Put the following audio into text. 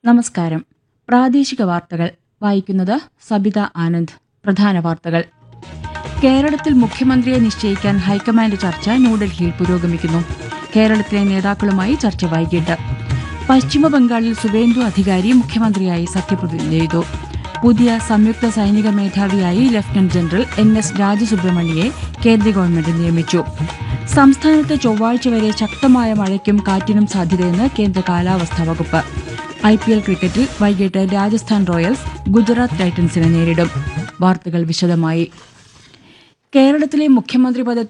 നമസ്കാരം പ്രാദേശിക വാർത്തകൾ വായിക്കുന്നത് സബിത ആനന്ദ് പ്രധാന വാർത്തകൾ കേരളത്തിൽ മുഖ്യമന്ത്രിയെ നിശ്ചയിക്കാൻ ഹൈക്കമാൻഡ് ചർച്ച ന്യൂഡൽഹിയിൽ പുരോഗമിക്കുന്നു കേരളത്തിലെ നേതാക്കളുമായി ചർച്ച വൈകിട്ട് പശ്ചിമ ബംഗാളിൽ സുവേന്ദു അധികാരി മുഖ്യമന്ത്രിയായി സത്യപ്രതിജ്ഞ ചെയ്തു പുതിയ സംയുക്ത സൈനിക മേധാവിയായി ലഫ്റ്റനന്റ് ജനറൽ എൻ എസ് രാജസുബ്രഹ്മണ്യയെ കേന്ദ്ര ഗവൺമെന്റ് നിയമിച്ചു സംസ്ഥാനത്ത് ചൊവ്വാഴ്ച വരെ ശക്തമായ മഴയ്ക്കും കാറ്റിനും സാധ്യതയെന്ന് കേന്ദ്ര കാലാവസ്ഥാ വകുപ്പ് ഐ പി എൽ ക്രിക്കറ്റിൽ വൈകിട്ട് രാജസ്ഥാൻ റോയൽസ് ഗുജറാത്ത് ടൈറ്റൻസിനെ നേരിടും വാർത്തകൾ വിശദമായി കേരളത്തിലെ മുഖ്യമന്ത്രി പദത്തിൽ